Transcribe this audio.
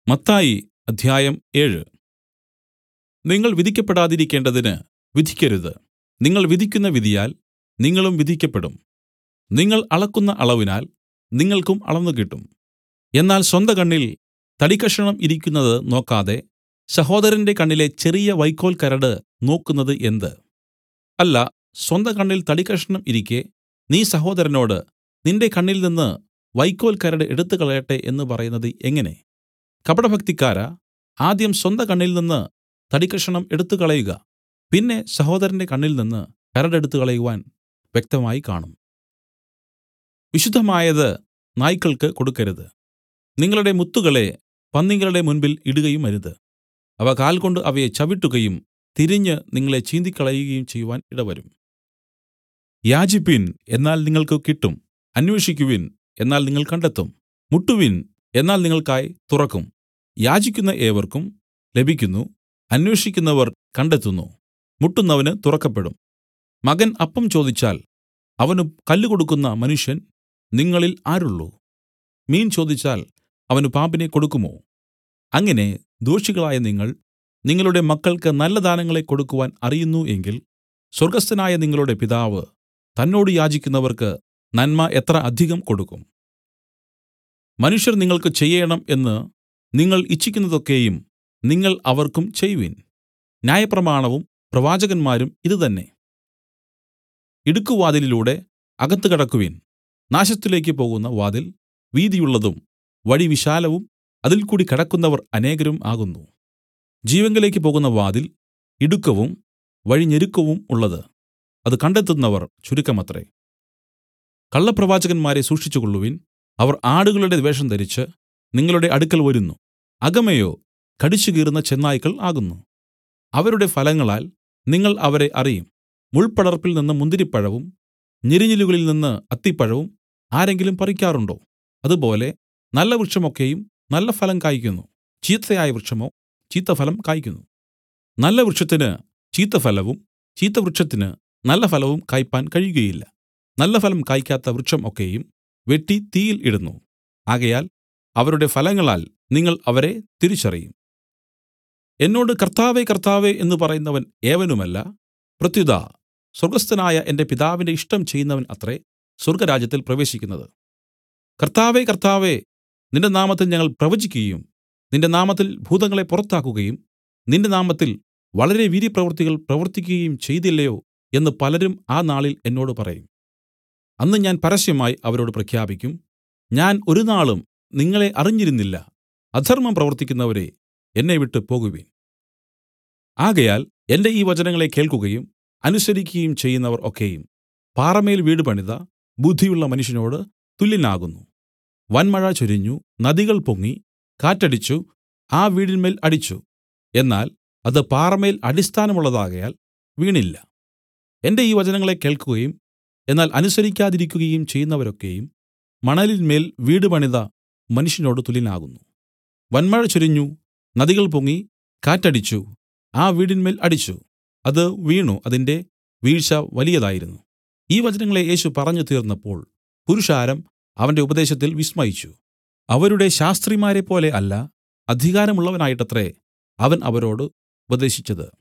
മത്തായി അധ്യായം ഏഴ് നിങ്ങൾ വിധിക്കപ്പെടാതിരിക്കേണ്ടതിന് വിധിക്കരുത് നിങ്ങൾ വിധിക്കുന്ന വിധിയാൽ നിങ്ങളും വിധിക്കപ്പെടും നിങ്ങൾ അളക്കുന്ന അളവിനാൽ നിങ്ങൾക്കും അളന്നുകിട്ടും എന്നാൽ സ്വന്തകണ്ണിൽ തടിക്കഷണം ഇരിക്കുന്നത് നോക്കാതെ സഹോദരന്റെ കണ്ണിലെ ചെറിയ വൈക്കോൽ കരട് നോക്കുന്നത് എന്ത് അല്ല സ്വന്തകണ്ണിൽ തടിക്കഷണം ഇരിക്കെ നീ സഹോദരനോട് നിന്റെ കണ്ണിൽനിന്ന് വൈക്കോൽ കരട് എടുത്തുകളയട്ടെ എന്ന് പറയുന്നത് എങ്ങനെ കപടഭക്തിക്കാരാ ആദ്യം സ്വന്തകണ്ണിൽനിന്ന് തടിക്കഷണം എടുത്തുകളയുക പിന്നെ സഹോദരന്റെ കണ്ണിൽനിന്ന് കരട് എടുത്തുകളയുവാൻ വ്യക്തമായി കാണും വിശുദ്ധമായത് നായ്ക്കൾക്ക് കൊടുക്കരുത് നിങ്ങളുടെ മുത്തുകളെ പന്നികളുടെ മുൻപിൽ ഇടുകയുമരുത് അവ കാൽകൊണ്ട് അവയെ ചവിട്ടുകയും തിരിഞ്ഞ് നിങ്ങളെ ചീന്തിക്കളയുകയും ചെയ്യുവാൻ ഇടവരും യാചിപ്പിൻ എന്നാൽ നിങ്ങൾക്ക് കിട്ടും അന്വേഷിക്കുവിൻ എന്നാൽ നിങ്ങൾ കണ്ടെത്തും മുട്ടുവിൻ എന്നാൽ നിങ്ങൾക്കായി തുറക്കും യാചിക്കുന്ന ഏവർക്കും ലഭിക്കുന്നു അന്വേഷിക്കുന്നവർ കണ്ടെത്തുന്നു മുട്ടുന്നവന് തുറക്കപ്പെടും മകൻ അപ്പം ചോദിച്ചാൽ അവന് കല്ല് കൊടുക്കുന്ന മനുഷ്യൻ നിങ്ങളിൽ ആരുള്ളു മീൻ ചോദിച്ചാൽ അവന് പാമ്പിനെ കൊടുക്കുമോ അങ്ങനെ ദോഷികളായ നിങ്ങൾ നിങ്ങളുടെ മക്കൾക്ക് നല്ല ദാനങ്ങളെ കൊടുക്കുവാൻ അറിയുന്നു എങ്കിൽ സ്വർഗ്ഗസ്ഥനായ നിങ്ങളുടെ പിതാവ് തന്നോട് യാചിക്കുന്നവർക്ക് നന്മ എത്ര അധികം കൊടുക്കും മനുഷ്യർ നിങ്ങൾക്ക് ചെയ്യേണം എന്ന് നിങ്ങൾ ഇച്ഛിക്കുന്നതൊക്കെയും നിങ്ങൾ അവർക്കും ചെയ്‌വിൻ ന്യായപ്രമാണവും പ്രവാചകന്മാരും ഇതുതന്നെ ഇടുക്കുവാതിലിലൂടെ അകത്ത് കടക്കുവിൻ നാശത്തിലേക്ക് പോകുന്ന വാതിൽ വീതിയുള്ളതും വഴി വിശാലവും അതിൽകൂടി കടക്കുന്നവർ അനേകരും ആകുന്നു ജീവങ്കലേക്ക് പോകുന്ന വാതിൽ ഇടുക്കവും വഴി ഞെരുക്കവും ഉള്ളത് അത് കണ്ടെത്തുന്നവർ ചുരുക്കമത്രേ കള്ളപ്രവാചകന്മാരെ സൂക്ഷിച്ചുകൊള്ളുവിൻ അവർ ആടുകളുടെ വേഷം ധരിച്ച് നിങ്ങളുടെ അടുക്കൽ വരുന്നു അകമെയോ കടിച്ചുകീറുന്ന ചെന്നായ്ക്കൾ ആകുന്നു അവരുടെ ഫലങ്ങളാൽ നിങ്ങൾ അവരെ അറിയും മുൾപ്പടർപ്പിൽ നിന്ന് മുന്തിരിപ്പഴവും ഞെരിഞ്ഞിലുകളിൽ നിന്ന് അത്തിപ്പഴവും ആരെങ്കിലും പറിക്കാറുണ്ടോ അതുപോലെ നല്ല വൃക്ഷമൊക്കെയും നല്ല ഫലം കായ്ക്കുന്നു ചീത്തയായ വൃക്ഷമോ ചീത്തഫലം കായ്ക്കുന്നു നല്ല വൃക്ഷത്തിന് ചീത്തഫലവും ചീത്തവൃക്ഷത്തിന് നല്ല ഫലവും കായ്പാൻ കഴിയുകയില്ല നല്ല ഫലം കായ്ക്കാത്ത വൃക്ഷം ഒക്കെയും വെട്ടി തീയിൽ ഇടുന്നു ആകയാൽ അവരുടെ ഫലങ്ങളാൽ നിങ്ങൾ അവരെ തിരിച്ചറിയും എന്നോട് കർത്താവേ കർത്താവേ എന്ന് പറയുന്നവൻ ഏവനുമല്ല പ്രത്യുത സ്വർഗ്ഗസ്ഥനായ എന്റെ പിതാവിന്റെ ഇഷ്ടം ചെയ്യുന്നവൻ അത്രേ സ്വർഗ്ഗരാജ്യത്തിൽ പ്രവേശിക്കുന്നത് കർത്താവേ കർത്താവേ നിന്റെ നാമത്തിൽ ഞങ്ങൾ പ്രവചിക്കുകയും നിന്റെ നാമത്തിൽ ഭൂതങ്ങളെ പുറത്താക്കുകയും നിന്റെ നാമത്തിൽ വളരെ വീര്യപ്രവൃത്തികൾ പ്രവർത്തിക്കുകയും ചെയ്തില്ലയോ എന്ന് പലരും ആ നാളിൽ എന്നോട് പറയും അന്ന് ഞാൻ പരസ്യമായി അവരോട് പ്രഖ്യാപിക്കും ഞാൻ ഒരുനാളും നിങ്ങളെ അറിഞ്ഞിരുന്നില്ല അധർമ്മം പ്രവർത്തിക്കുന്നവരെ എന്നെ വിട്ടു പോകുവിൻ ആകയാൽ എന്റെ ഈ വചനങ്ങളെ കേൾക്കുകയും അനുസരിക്കുകയും ചെയ്യുന്നവർ ഒക്കെയും പാറമേൽ വീട് പണിത ബുദ്ധിയുള്ള മനുഷ്യനോട് തുല്യനാകുന്നു വൻമഴ ചൊരിഞ്ഞു നദികൾ പൊങ്ങി കാറ്റടിച്ചു ആ വീടിന്മേൽ അടിച്ചു എന്നാൽ അത് പാറമേൽ അടിസ്ഥാനമുള്ളതാകയാൽ വീണില്ല എന്റെ ഈ വചനങ്ങളെ കേൾക്കുകയും എന്നാൽ അനുസരിക്കാതിരിക്കുകയും ചെയ്യുന്നവരൊക്കെയും മണലിന്മേൽ വീട് പണിത മനുഷ്യനോട് തുല്യനാകുന്നു വൻമഴ ചൊരിഞ്ഞു നദികൾ പൊങ്ങി കാറ്റടിച്ചു ആ വീടിന്മേൽ അടിച്ചു അത് വീണു അതിന്റെ വീഴ്ച വലിയതായിരുന്നു ഈ വചനങ്ങളെ യേശു പറഞ്ഞു തീർന്നപ്പോൾ പുരുഷാരം അവന്റെ ഉപദേശത്തിൽ വിസ്മയിച്ചു അവരുടെ ശാസ്ത്രിമാരെ പോലെ അല്ല അധികാരമുള്ളവനായിട്ടത്രേ അവൻ അവരോട് ഉപദേശിച്ചത്